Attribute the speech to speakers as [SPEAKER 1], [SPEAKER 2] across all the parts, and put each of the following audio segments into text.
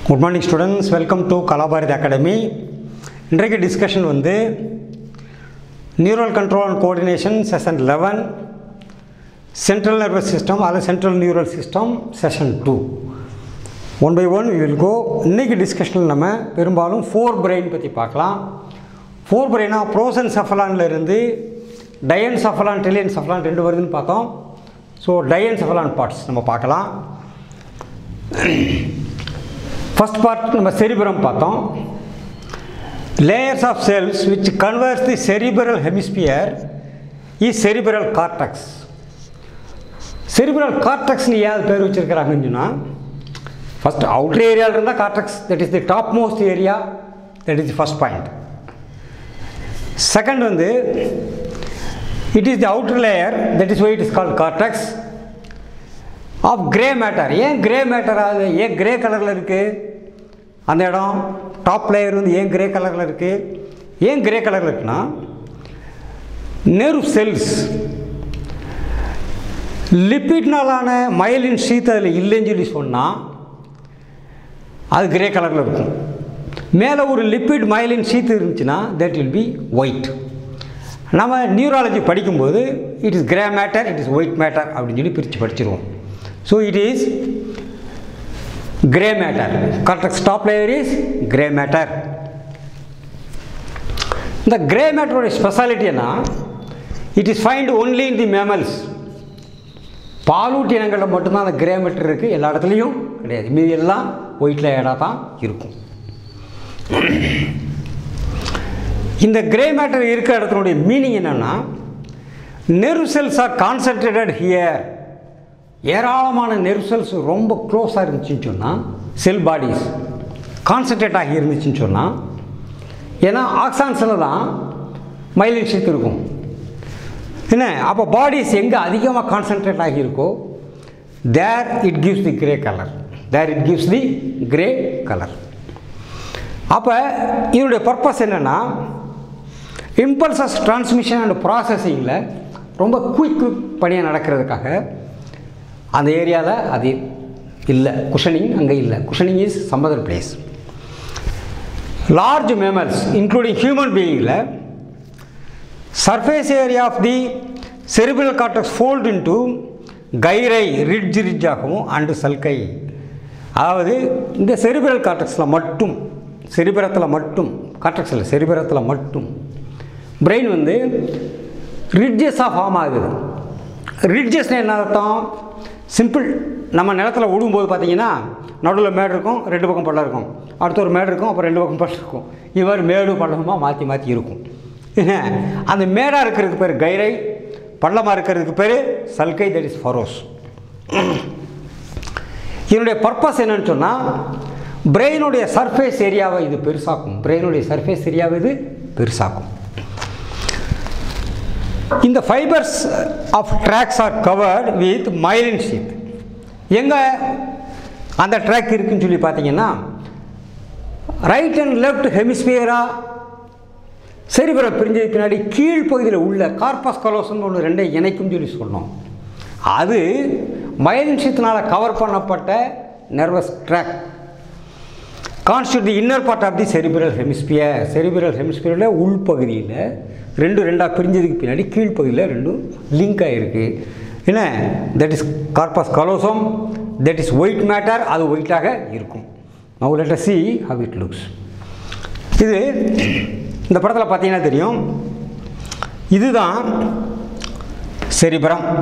[SPEAKER 1] Good morning students welcome to Kalabharathi academy இன்றைக்கு discussion வந்து neural control and coordination session eleven central nervous system அல்லது central neural system session two one by one will go இன்றைக்கி டிஸ்கஷனில் நம்ம பெரும்பாலும் four brain பற்றி பார்க்கலாம் four பிரெயினாக frozen சஃபலான்ல இருந்து டயன் சஃபலான் டெலியன் சஃபலான் ரெண்டு வருதுன்னு பார்த்தோம் ஸோ டயன் சஃபலான் பார்ட்ஸ் நம்ம பார்க்கலாம் ஃபஸ்ட் பார்ட் நம்ம செரிபரம் பார்த்தோம் layers of cells which covers the cerebral hemisphere is cerebral cortex cerebral கார்டக்ஸ்னு ஏன் அது பேர் வச்சுருக்கிறாங்கன்னு சொன்னால் ஃபஸ்ட் அவுட்டர் ஏரியாவில் இருந்தால் cortex that is the top most area that is the first point second வந்து it is the outer layer that is why it is called cortex of grey matter ஏன் கிரே மேட்டர் ஆகுது ஏன் grey கலரில் இருக்குது அந்த இடம் top layer வந்து ஏன் கிரே கலரில் இருக்குது ஏன் கிரே கலரில் இருக்குன்னா நெர்வ் செல்ஸ் லிப்பிட்னாலான மயலின் ஷீத் அதில் இல்லைன்னு சொல்லி சொன்னால் அது கிரே கலரில் இருக்கும் மேலே ஒரு லிப்பிட் மயலின் ஷீத் இருந்துச்சுன்னா தட் வில் பி ஒயிட் நம்ம நியூராலஜி படிக்கும்போது it is grey matter it is white matter அப்படின்னு சொல்லி பிரித்து படிச்சிருவோம் so it is grey matter correct top layer is grey matter இந்த கிரே மேட்டரோட ஸ்பெஷாலிட்டி என்ன it is find only in the mammals பாலூட்டி இனங்களில் மட்டும்தான் அந்த கிரே மேட்டர் இருக்குது எல்லா இடத்துலையும் கிடையாது மீதி எல்லாம் ஒயிட் லேயராக தான் இருக்கும் இந்த கிரே மேட்டர் இருக்கிற இடத்தினுடைய மீனிங் என்னென்னா nerve cells are concentrated here ஏராளமான நெர்வ் செல்ஸ் ரொம்ப க்ளோஸாக இருந்துச்சுன்னு சொன்னால் செல் பாடிஸ் கான்சன்ட்ரேட் ஆகி இருந்துச்சுன்னு சொன்னால் ஏன்னா ஆக்சான்ஸில் தான் மைலின் ஷீத் இருக்கும் என்ன அப்போ பாடிஸ் எங்கே அதிகமாக கான்சன்ட்ரேட் ஆகியிருக்கோ there it gives the grey colour there it gives the grey colour அப்போ இதனுடைய பர்பஸ் என்னென்னா இம்பல்சஸ் டிரான்ஸ்மிஷன் அண்ட் ப்ராசஸிங்கில் ரொம்ப குயிக் குயிக் பணியாக நடக்கிறதுக்காக அந்த ஏரியாவில் அது இல்லை குஷனிங் அங்கே இல்லை cushioning is some other place large mammals including human பீயிங்கில் surface area of the cerebral cortex fold into gyri ridge ரிட்ஜாகவும் அண்டு சல்கை அதாவது இந்த செரிபிரல் கார்டக்ஸில் மட்டும் செரிபிரத்தில் மட்டும் கார்டக்ஸில் செரிபிரத்தில் மட்டும் பிரெயின் வந்து ரிட்ஜஸாக ஃபார்ம் ஆகுது ரிட்ஜஸ்னால் என்ன அர்த்தம் சிம்பிள் நம்ம நிலத்தில் விடும்போது பார்த்தீங்கன்னா நடுவில் மேடு இருக்கும் ரெண்டு பக்கம் பள்ளம் இருக்கும் அடுத்த ஒரு மேடு இருக்கும் அப்புறம் ரெண்டு பக்கம் பள்ளம் இருக்கும் இவர் மேடு பள்ளமாக மாற்றி மாற்றி இருக்கும் அந்த மேடாக இருக்கிறதுக்கு பேர் கைரை பள்ளமாக இருக்கிறதுக்கு பேர் சல்கை தட் இஸ் ஃபரோஸ் இதனுடைய பர்பஸ் என்னன்னு சொன்னால் பிரெயினுடைய சர்ஃபேஸ் ஏரியாவை இது பெருசாக்கும் பிரெயினுடைய சர்ஃபேஸ் ஏரியாவை இது பெருசாக்கும் இந்த fibres of tracts are covered with myelin sheath எங்கே அந்த ட்ராக் இருக்குன்னு சொல்லி பார்த்தீங்கன்னா ரைட் அண்ட் லெஃப்ட் ஹெமிஸ்பியராக செரிபரம் பிரிஞ்சதுக்கு பின்னாடி கீழ்ப்பகுதியில் உள்ள கார்பஸ் கலோசன் ஒன்று ரெண்டை இணைக்கும் சொல்லி சொன்னோம் அது மயலின் ஷீத்தினால் கவர் பண்ணப்பட்ட nervous track constitute the inner part of the cerebral hemisphere cerebral ஹெமிஸ்பியரில் உள்பகுதியில் ரெண்டு ரெண்டாக பிரிஞ்சதுக்கு பின்னாடி கீழ்ப்பகுதியில் ரெண்டும் லிங்க் ஆகிருக்கு என்ன that is corpus callosum that is white matter அது ஒயிட்டாக இருக்கும் now let see how it looks இது இந்த படத்தில் பார்த்தீங்கன்னா தெரியும் இதுதான் செரிபரம்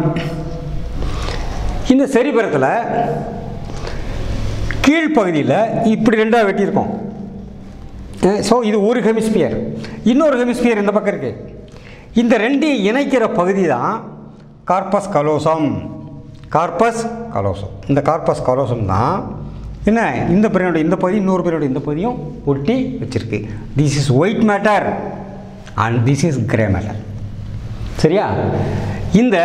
[SPEAKER 1] இந்த செரிபரத்தில் கீழ்ப்பகுதியில் இப்படி ரெண்டாக வெட்டியிருக்கோம் ஸோ இது ஒரு ஹெமிஸ்பியர் இன்னொரு ஹெமிஸ்பியர் இந்த பக்கம் இருக்குது இந்த ரெண்டையும் இணைக்கிற பகுதி தான் கார்பஸ் கலோசம் கார்பஸ் கலோசம் இந்த கார்பஸ் கலோசம் தான் என்ன இந்த பிரியோட இந்த பகுதி இன்னொரு பிரியோட இந்த பகுதியும் ஒட்டி வச்சுருக்கு this is white matter and this is grey matter சரியா இந்த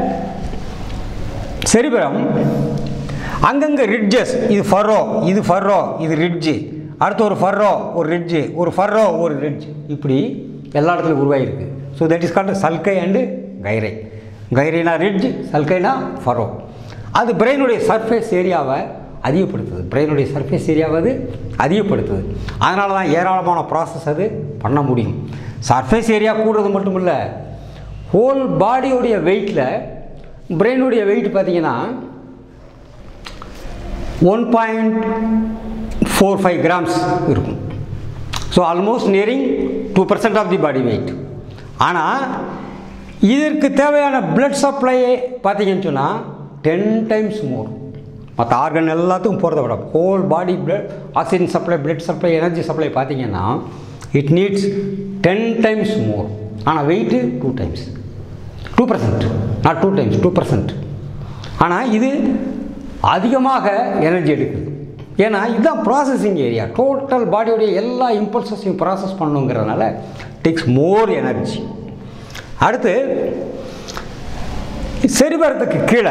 [SPEAKER 1] செரிபரம் அங்கங்கே ரிட்ஜஸ் இது ஃபர்ரோ இது ஃபர்ரோ இது ரிட்ஜு அடுத்து ஒரு ஃபர்ரோ ஒரு ரிட்ஜு ஒரு ஃபர்ரோ ஒரு ரிட்ஜ் இப்படி எல்லா இடத்துலையும் உருவாகிருக்கு so that is called sulci and gyri கைரைனா ரிட்ஜ் சல்கைனா ஃபரோ அது பிரெயினுடைய சர்ஃபேஸ் ஏரியாவை அதிகப்படுத்துது பிரெயினுடைய சர்ஃபேஸ் ஏரியாவது அதிகப்படுத்துது அதனால தான் ஏராளமான ப்ராசஸ் அது பண்ண முடியும் சர்ஃபேஸ் ஏரியா கூடுறது மட்டும் இல்லை ஹோல் பாடியோடைய வெயிட்டில் பிரெயினுடைய வெயிட் பார்த்தீங்கன்னா one point four five grams இருக்கும் so almost nearing two percent of the body weight ஆனால் இதற்கு தேவையான பிளட் சப்ளையை பார்த்தீங்கன்னு சொன்னால் டென் டைம்ஸ் மோர் மற்ற ஆர்கன் எல்லாத்துக்கும் போகிறத விட whole body blood oxygen supply blood supply energy supply பார்த்தீங்கன்னா it needs ten times more ஆனால் weight two times two percent not two times two percent ஆனால் இது அதிகமாக எனர்ஜி எடுக்குது ஏன்னா இதுதான் ப்ராசஸிங் ஏரியா டோட்டல் பாடியோடைய எல்லா இம்பல்சஸையும் ப்ராசஸ் பண்ணுங்கிறதுனால டேக்ஸ் மோர் எனர்ஜி அடுத்து செரிபரத்துக்கு கீழே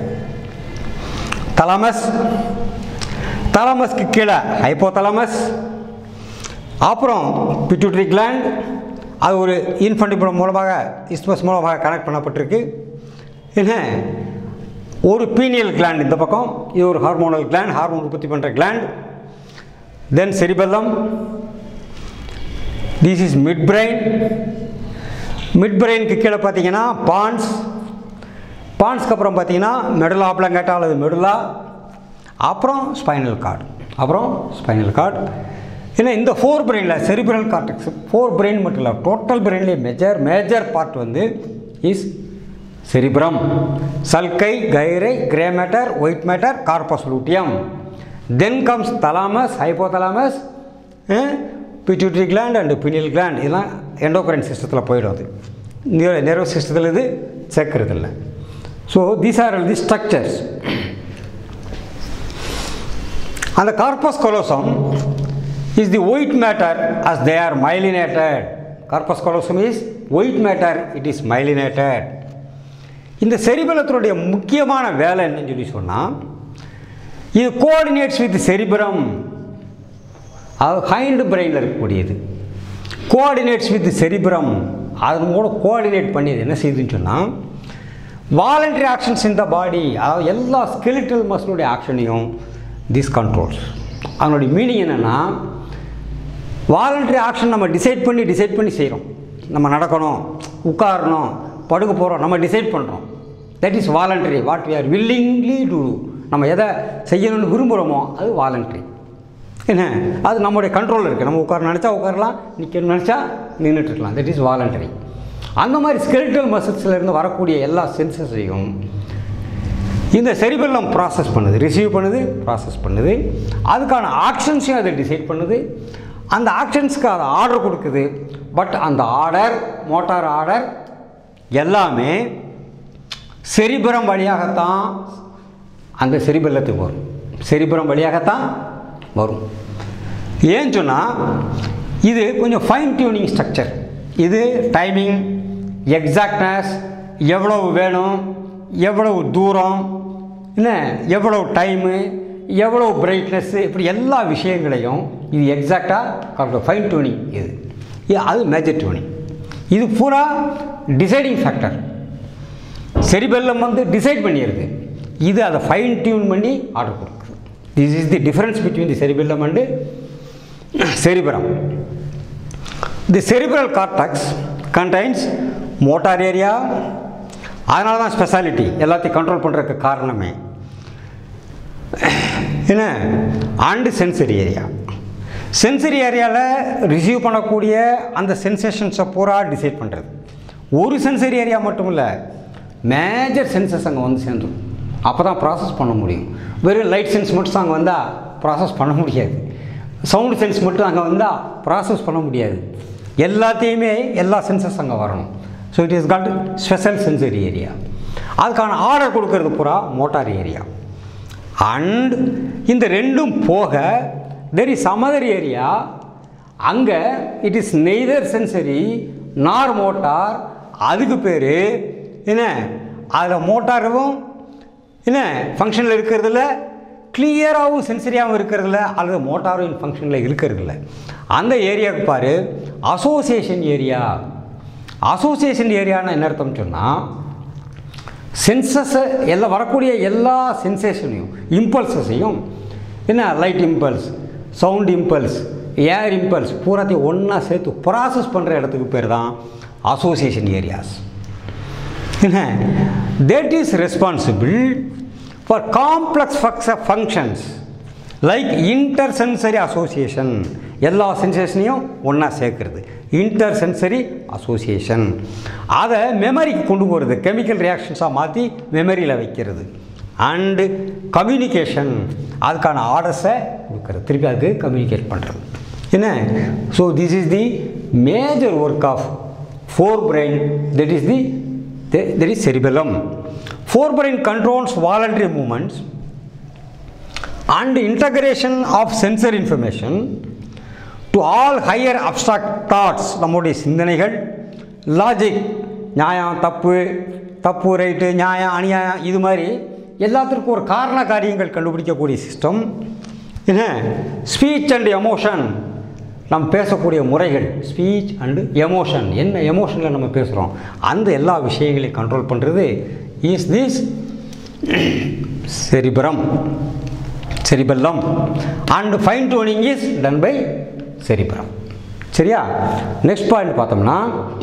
[SPEAKER 1] தலமஸ் தலமஸ்க்கு கீழே ஹைப்போதலமஸ் அப்புறம் பிட்யூட்ரி கிளாண்ட் அது ஒரு இன்ஃபண்டிபுலம் மூலமாக இஸ்மஸ் மூலமாக கனெக்ட் பண்ணப்பட்டிருக்கு என்ன ஒரு பீனியல் கிளாண்ட் இந்த பக்கம் இது ஒரு ஹார்மோனல் கிளாண்ட் ஹார்மோன் உற்பத்தி பண்ணுற gland then cerebellum this is mid brain mid பிரெயினுக்கு கீழே பார்த்தீங்கன்னா பான்ஸ் பான்ஸ்க்கு அப்புறம் பார்த்தீங்கன்னா மெடுலா ஆப்ளங்கேட்டா அல்லது மெடுலா அப்புறம் ஸ்பைனல் கார்டு அப்புறம் ஸ்பைனல் கார்டு ஏன்னா இந்த ஃபோர் பிரெயினில் செரிபிரல் கார்டெக்ஸ் ஃபோர் பிரெயின் மட்டும் இல்லை டோட்டல் பிரெயின்லேயே மேஜர் மேஜர் பார்ட் வந்து is cerebrum sulci gyri grey matter white matter corpus luteum then comes thalamus hypothalamus pituitary gland and pineal gland இதெல்லாம் endocrine சிஸ்டத்தில் போயிடும் அது நெர்வஸ் சிஸ்டத்தில் இது சேர்க்கறது இல்லை so these are the structures அந்த corpus callosum is the white matter as they are myelinated corpus callosum is white matter it is myelinated இந்த செரிபலத்தினுடைய முக்கியமான வேலை என்னன்னு சொல்லி சொன்னால் இது கோஆர்டினேட்ஸ் வித் செரிபரம் அது ஹைண்டு பிரெயினில் இருக்கக்கூடியது கோஆர்டினேட்ஸ் வித் செரிபரம் அதன் மூலம் கோஆர்டினேட் பண்ணியது என்ன செய்யுதுன்னு சொன்னால் வாலண்டரி ஆக்ஷன்ஸ் இன் த பாடி அதாவது எல்லா ஸ்கெலிட்டல் மசிலுடைய ஆக்ஷனையும் திஸ் கண்ட்ரோல்ஸ் அதனுடைய மீனிங் என்னென்னா வாலண்டரி ஆக்ஷன் நம்ம டிசைட் பண்ணி டிசைட் பண்ணி செய்கிறோம் நம்ம நடக்கணும் உட்காரணும் படுக்க போகிறோம் நம்ம டிசைட் பண்ணுறோம் that is voluntary what we are willingly to நம்ம எதை செய்யணும்னு விரும்புகிறோமோ அது வாலண்டரி என்ன அது நம்முடைய கண்ட்ரோலில் இருக்குது நம்ம உட்கார நினச்சா உட்காரலாம் நிற்கணும்னு நினச்சா நின்றுட்டு இருக்கலாம் தட் இஸ் வாலண்டரி அந்த மாதிரி ஸ்கெலிட்டல் மசில்ஸ்லேருந்து வரக்கூடிய எல்லா சென்சஸையும் இந்த செரிபெல்லம் ப்ராசஸ் பண்ணுது ரிசீவ் பண்ணுது ப்ராசஸ் பண்ணுது அதுக்கான ஆக்ஷன்ஸையும் அதை டிசைட் பண்ணுது அந்த ஆக்ஷன்ஸ்க்கு அதை ஆர்டர் கொடுக்குது பட் அந்த ஆர்டர் மோட்டார் ஆர்டர் எல்லாமே செரிபுரம் வழியாகத்தான் அந்த செரிபெல்லத்துக்கு வரும் செரிபுரம் வழியாகத்தான் வரும் ஏன்னு சொன்னால் இது கொஞ்சம் ஃபைன் டியூனிங் ஸ்ட்ரக்சர் இது டைமிங் எக்ஸாக்ட்னஸ் எவ்வளவு வேணும் எவ்வளவு தூரம் என்ன எவ்வளவு டைமு எவ்வளவு பிரைட்னஸ்ஸு இப்படி எல்லா விஷயங்களையும் இது எக்ஸாக்டாக ஃபைன் டியூனிங் இது இது அது மேஜர் டியூனிங் இது பூரா டிசைடிங் ஃபேக்டர் செரிபெல்லம் வந்து டிசைட் பண்ணியிருக்கு இது அதை ஃபைன் டியூன் பண்ணி ஆர்டர் கொடுக்குது this is the difference between the cerebellum and cerebrum the cerebral cortex contains motor area அதனால தான் ஸ்பெஷாலிட்டி எல்லாத்தையும் கண்ட்ரோல் பண்ணுறதுக்கு காரணமே என்ன அண்டு சென்சரி ஏரியா சென்சரி ஏரியாவில் ரிசீவ் பண்ணக்கூடிய அந்த சென்சேஷன்ஸை பூரா டிசைட் பண்ணுறது ஒரு சென்சரி ஏரியா மட்டும் இல்லை மேஜர் சென்சஸ் அங்கே வந்து சேர்ந்துடும் அப்போ தான் ப்ராசஸ் பண்ண முடியும் வெறும் லைட் சென்ஸ் மட்டும் அங்கே வந்தால் ப்ராசஸ் பண்ண முடியாது சவுண்டு சென்ஸ் மட்டும் அங்கே வந்தால் ப்ராசஸ் பண்ண முடியாது எல்லாத்தையுமே எல்லா சென்சஸ் அங்கே வரணும் so it is got special sensory area அதுக்கான ஆர்டர் கொடுக்கறது பூரா மோட்டார் ஏரியா அண்ட் இந்த ரெண்டும் போக தெர் இஸ் சமதர் ஏரியா அங்கே it is neither sensory nor motor அதுக்கு பேர் என்ன அதில் மோட்டாரும் என்ன ஃபங்க்ஷனில் இருக்கிறதுல கிளியராகவும் சென்சரியாகவும் இருக்கிறதில்ல அல்லது மோட்டாரும் ஃபங்க்ஷனில் இருக்கிறதில்ல அந்த ஏரியாவுக்கு பாரு அசோசியேஷன் ஏரியா அசோசியேஷன் ஏரியான்னு என்ன அர்த்தம் சொன்னால் சென்சஸை எல்லாம் வரக்கூடிய எல்லா சென்சேஷனையும் இம்பல்சஸையும் என்ன light impulse sound impulse air impulse பூராத்தையும் ஒன்றா சேர்த்து ப்ராசஸ் பண்ணுற இடத்துக்கு பேர் தான் அசோசியேஷன் ஏரியாஸ் என்ன that is responsible for complex func- functions like intersensory association எல்லா சென்சேஷனையும் ஒன்றா சேர்க்கறது இன்டர்சென்சரி அசோசியேஷன் அதை மெமரிக்கு கொண்டு போகிறது கெமிக்கல் ரியாக்ஷன்ஸாக மாற்றி மெமரியில் வைக்கிறது அண்டு கம்யூனிகேஷன் அதுக்கான ஆர்டர்ஸை கொடுக்குறது திருப்பி அதுக்கு கம்யூனிகேட் பண்ணுறது என்ன so this is the major work of forebrain that is the that is cerebellum. Forebrain controls voluntary movements and integration of sensory information to all higher abstract thoughts நம்முடைய சிந்தனைகள் logic நியாயம் தப்பு தப்பு right நியாயம் அநியாயம் இது மாதிரி எல்லாத்திற்கும் ஒரு காரண காரியங்கள் கண்டுபிடிக்கக்கூடிய சிஸ்டம் என்ன ஸ்பீச் அண்ட் எமோஷன் நம்ம பேசக்கூடிய முறைகள் ஸ்பீச் அண்டு எமோஷன் என்ன எமோஷனில் நம்ம பேசுகிறோம் அந்த எல்லா விஷயங்களையும் கண்ட்ரோல் பண்ணுறது is this cerebrum cerebellum and fine tuning is done by cerebrum சரியா நெக்ஸ்ட் பாயிண்ட் பார்த்தோம்னா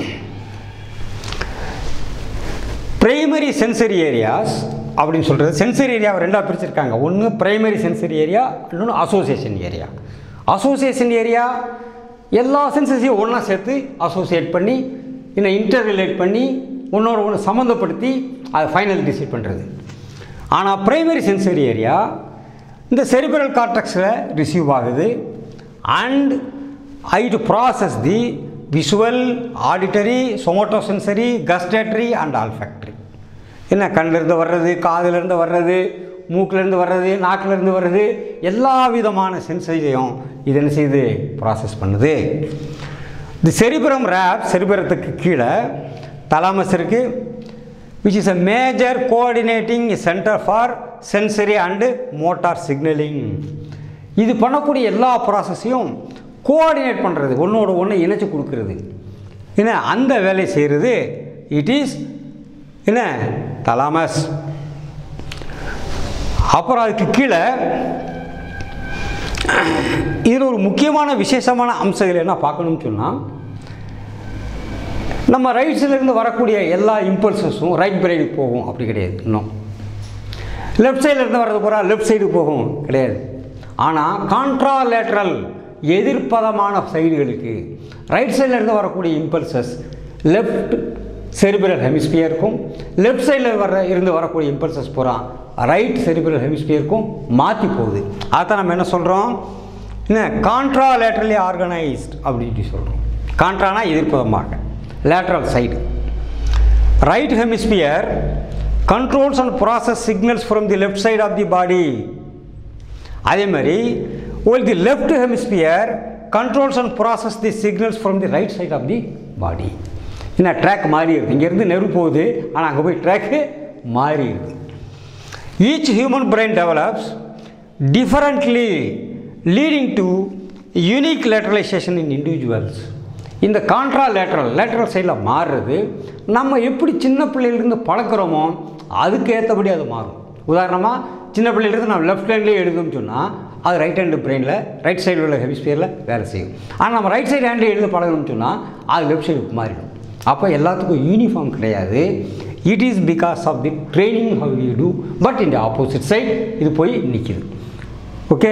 [SPEAKER 1] பிரைமரி சென்சரி ஏரியாஸ் அப்படின்னு சொல்கிறது சென்சரி ஏரியாவை ரெண்டாக பிரிச்சிருக்காங்க ஒன்று பிரைமரி சென்சரி ஏரியா இன்னொன்று அசோசியேஷன் ஏரியா அசோசியேஷன் ஏரியா எல்லா சென்சஸையும் ஒன்றா சேர்த்து அசோசியேட் பண்ணி இன்னும் இன்டர் ரிலேட் பண்ணி ஒன்றோட ஒன்று சம்மந்தப்படுத்தி அதை ஃபைனல் டிசைட் பண்ணுறது ஆனால் பிரைமரி சென்சரி ஏரியா இந்த செரிபரல் கார்டெக்ஸில் ரிசீவ் ஆகுது and I to process the visual auditory somatosensory gustatory and olfactory என்ன கண்ணிலேருந்து வர்றது காதுலேருந்து வர்றது மூக்கிலேருந்து வர்றது நாக்கிலேருந்து வர்றது எல்லா விதமான சென்சையும் இது என்ன செய்யுது ப்ராசஸ் பண்ணுது தி செரிபுரம் ரேப் செரிபுரத்துக்கு கீழே தலாமஸ் இருக்குது which is a major coordinating centre for sensory and motor signaling இது பண்ணக்கூடிய எல்லா ப்ராசஸையும் கோஆர்டினேட் பண்ணுறது ஒன்றோட ஒன்று இணைச்சி கொடுக்குறது என்ன அந்த வேலையை செய்கிறது இட் இஸ் என்ன தலாமஸ் அப்புறம் அதுக்கு கீழே இதில் ஒரு முக்கியமான விசேஷமான அம்சங்கள் என்ன பார்க்கணும்னு சொன்னால் நம்ம ரைட் சைட்லேருந்து வரக்கூடிய எல்லா இம்பல்சஸும் ரைட் பிரைடுக்கு போகும் அப்படி கிடையாது இன்னும் லெஃப்ட் சைட்லேருந்து வர்றது பூரா லெஃப்ட் சைடு போகும் கிடையாது ஆனால் கான்ட்ராலேட்ரல் எதிர்ப்பதமான சைடுகளுக்கு ரைட் சைட்லேருந்து வரக்கூடிய இம்பல்சஸ் லெஃப்ட் செரிபிரல் ஹெமிஸ்பியருக்கும் லெஃப்ட் சைடில் வர இருந்து வரக்கூடிய இம்பல்சஸ் பூரா ரைட் செரிபிரல் ஹெமிஸ்பியருக்கும் மாற்றி போகுது அதான் நம்ம என்ன சொல்கிறோம் என்ன கான்ட்ராலேட்ரலி ஆர்கனைஸ்ட் அப்படின்னு சொல்கிறோம் கான்ட்ரானா எதிர்ப்பதமாக lateral side right hemisphere controls and process signals from the left side of the body அதே மாதிரி while the left hemisphere controls and process the signals from the right side of the body என்ன track மாறிடுது இங்கேருந்து நெருப்பு போகுது ஆனால் அங்கே போய் ட்ராக்கு மாறிடுது each human brain develops differently leading to unique lateralisation in individuals இந்த கான்ட்ரா லேட்ரல் லேட்ரல் சைடில் மாறுறது நம்ம எப்படி சின்ன பிள்ளையிலேருந்து பழக்கிறோமோ அதுக்கு ஏற்றபடி அது மாறும் உதாரணமாக சின்ன பிள்ளையிலேருந்து நம்ம லெஃப்ட் ஹேண்ட்லேயே எழுதுன்னு சொன்னால் அது ரைட் ஹேண்டு பிரெயினில் ரைட் சைடில் உள்ள ஹெமிஸ்பியரில் வேலை செய்யும் ஆனால் நம்ம ரைட் சைடு ஹேண்டில் எழுத பழகணும்னு சொன்னால் அது லெஃப்ட் சைடுக்கு மாறிடும் அப்போ எல்லாத்துக்கும் யூனிஃபார்ம் கிடையாது it is because of the training how you do but இந்த ஆப்போசிட் சைட் இது போய் நிற்கிது ஓகே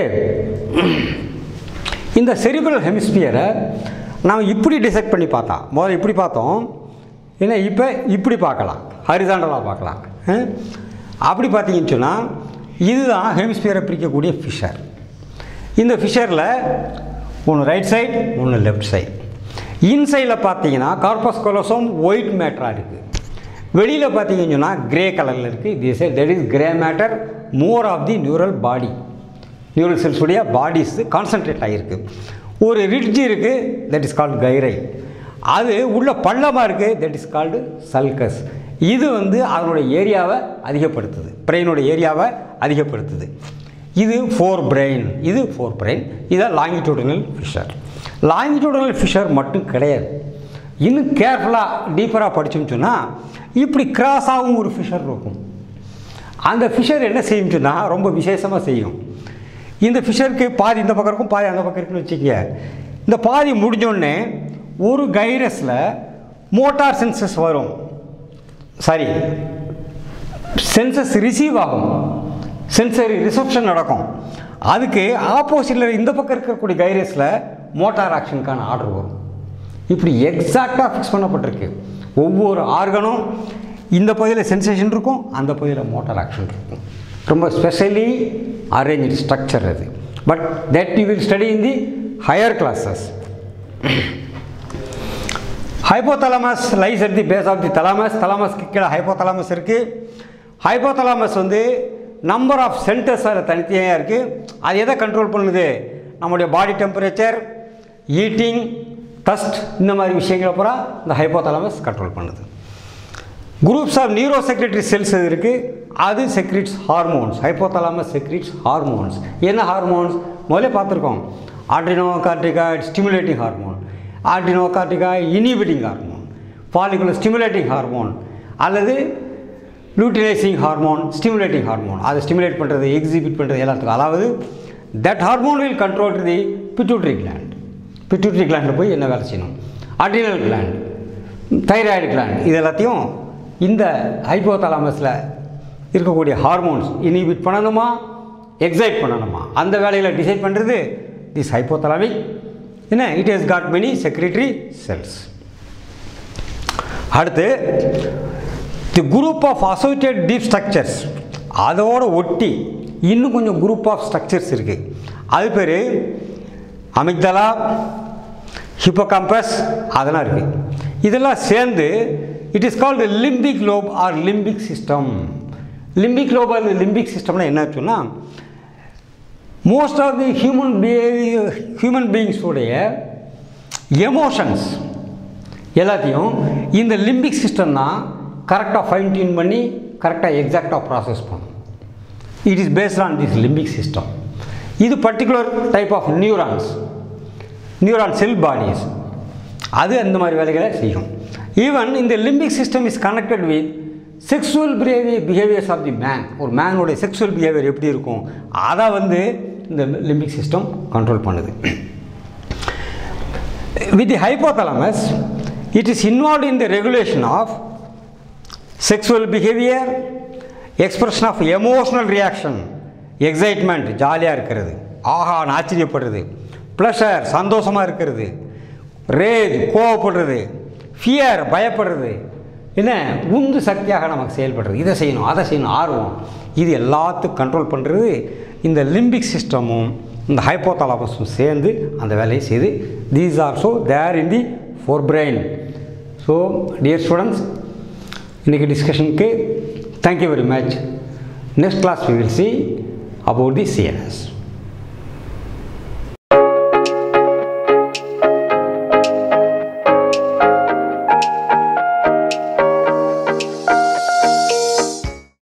[SPEAKER 1] இந்த செரிபிரல் ஹெமிஸ்பியரை நாம் இப்படி டிசைட் பண்ணி பார்த்தா முதல்ல இப்படி பார்த்தோம் ஏன்னா இப்போ இப்படி பார்க்கலாம் ஹரிசாண்டலாக பார்க்கலாம் அஹ்? அப்படி பார்த்தீங்கன்னு சொன்னால் இதுதான் ஹெமிஸ்பியரை பிரிக்கக்கூடிய ஃபிஷர் இந்த ஃபிஷரில் ஒன்று ரைட் சைடு ஒன்று லெஃப்ட் சைடு இன்சைடில் பார்த்தீங்கன்னா கார்பஸ் கொலோசோம் ஒயிட் மேட்டராக இருக்குது வெளியில் பார்த்தீங்கன்னு சொன்னால் கிரே கலரில் இருக்குது this that is grey matter more of the neural body neural செல்ஸுடைய பாடிஸ் கான்சன்ட்ரேட் ஆகிருக்கு ஒரு ரிட்ஜ் இருக்குது தட் இஸ் கால்டு கைரை அது உள்ள பள்ளமாக இருக்குது தட் இஸ் கால்டு சல்கஸ் இது வந்து அதனுடைய ஏரியாவை அதிகப்படுத்துது பிரெயினோட ஏரியாவை அதிகப்படுத்துது இது ஃபோர் பிரெயின் இது ஃபோர் பிரெயின் இதான் லாங்கிடியூடனல் ஃபிஷர் லாங்கிடியூடனல் ஃபிஷர் மட்டும் கிடையாது இன்னும் கேர்ஃபுல்லாக டீப்பராக படித்தோம்னு சொன்னால் இப்படி கிராஸாகவும் ஒரு ஃபிஷர் இருக்கும் அந்த ஃபிஷர் என்ன செய்யும் சொன்னால் ரொம்ப விசேஷமாக செய்யும் இந்த ஃபிஷருக்கு பாதி இந்த பக்கம் இருக்கும் பாதி அந்த பக்கம் இருக்குன்னு வச்சுக்கங்க இந்த பாதி முடிஞ்சோடனே ஒரு கைரஸில் மோட்டார் சென்சஸ் வரும் சாரி சென்சஸ் ரிசீவ் ஆகும் சென்சரி ரிசப்ஷன் நடக்கும் அதுக்கு ஆப்போசிட்டில் இந்த பக்கம் இருக்கக்கூடிய கைரஸில் மோட்டார் ஆக்ஷனுக்கான ஆர்டர் வரும் இப்படி எக்ஸாக்டாக ஃபிக்ஸ் பண்ணப்பட்டிருக்கு ஒவ்வொரு ஆர்கனும் இந்த பகுதியில் சென்சேஷன் இருக்கும் அந்த பகுதியில் மோட்டார் ஆக்ஷன் இருக்கும் ரொம்ப ஸ்பெஷலி அரேஞ்ச் ஸ்ட்ரக்சர் அது but that you will study in the higher classes hypothalamus lies at the base of the thalamus தலாமஸ்க்கு கீழே ஹைப்போதலாமஸ் இருக்குது ஹைப்போதலாமஸ் வந்து நம்பர் ஆஃப் சென்டர்ஸ் அதில் தனித்தனியாக இருக்குது அது எதை கண்ட்ரோல் பண்ணுது நம்முடைய பாடி டெம்பரேச்சர் ஈட்டிங் டஸ்ட் இந்த மாதிரி விஷயங்களை பூரா இந்த ஹைப்போதலாமஸ் கண்ட்ரோல் பண்ணுது groups of neurosecretory cells இருக்குது அது secretes hormones hypothalamus secretes hormones என்ன ஹார்மோன்ஸ் முதல்ல பார்த்துருக்கோம் adrenocorticoid stimulating hormone adrenocorticoid inhibiting hormone follicular stimulating hormone அல்லது லூட்டினைசிங் ஹார்மோன் ஸ்டிமுலேட்டிங் ஹார்மோன் அதை ஸ்டிமுலேட் பண்ணுறது எக்ஸிபிட் பண்ணுறது எல்லாத்துக்கும் அதாவது that hormone will control the pituitary gland pituitary கிளாண்டில் போய் என்ன வேலை செய்யணும் அட்ரினல் கிளாண்ட் தைராய்டு கிளாண்ட் இது எல்லாத்தையும் இந்த ஹைப்போதலாமஸில் இருக்கக்கூடிய ஹார்மோன்ஸ் இனிபிட் பண்ணணுமா எக்ஸைட் பண்ணணுமா அந்த வேலையில் டிசைட் பண்ணுறது திஸ் ஹைப்போதலாமிக் என்ன it has got many secretory cells அடுத்து the group of associate deep structures அதோட ஒட்டி இன்னும் கொஞ்சம் குரூப் ஆஃப் ஸ்ட்ரக்சர்ஸ் இருக்குது அது பேர் அமிக்தலா ஹிப்போகாம்பஸ் அதெல்லாம் இருக்குது இதெல்லாம் சேர்ந்து it is called limbic lobe or limbic system limbic lobe அந்த லிம்பிக் சிஸ்டம்னா என்ன சொன்னால் most of the human behaviour human பீயிங்ஸுடைய எமோஷன்ஸ் எல்லாத்தையும் இந்த லிம்பிக் சிஸ்டம் தான் கரெக்டாக ஃபைன் டியூன் பண்ணி கரெக்டாக எக்ஸாக்டாக ப்ராசஸ் பண்ணும் it is based on this limbic system இது particular type of neurons neuron cell bodies அது அந்த மாதிரி வேலைகளை செய்யும் ஈவன் இந்த limbic system is connected with sexual behaviour behaviours of the man ஒரு மேனுடைய செக்ஸுவல் பிஹேவியர் எப்படி இருக்கும் அதை வந்து இந்த லிம்பிக் சிஸ்டம் கண்ட்ரோல் பண்ணுது with the hypothalamus it is involved in the regulation of sexual behavior expression of emotional reaction excitement ஜாலியாக இருக்கிறது ஆஹான்னு ஆச்சரியப்படுறது ப்ளஷர் சந்தோஷமாக இருக்கிறது ரேஜ் கோவப்படுறது ஃபியர் பயப்படுறது என்ன உந்து சக்தியாக நமக்கு செயல்படுறது இதை செய்யணும் அதை செய்யணும் ஆர்வம் இது எல்லாத்துக்கும் கண்ட்ரோல் பண்ணுறது இந்த லிம்பிக் சிஸ்டமும் இந்த ஹைப்போதாலமஸும் சேர்ந்து அந்த வேலையை செய்து these also there in the forebrain so dear students இன்றைக்கி டிஸ்கஷனுக்கு thank you very much next class we will see about the CNS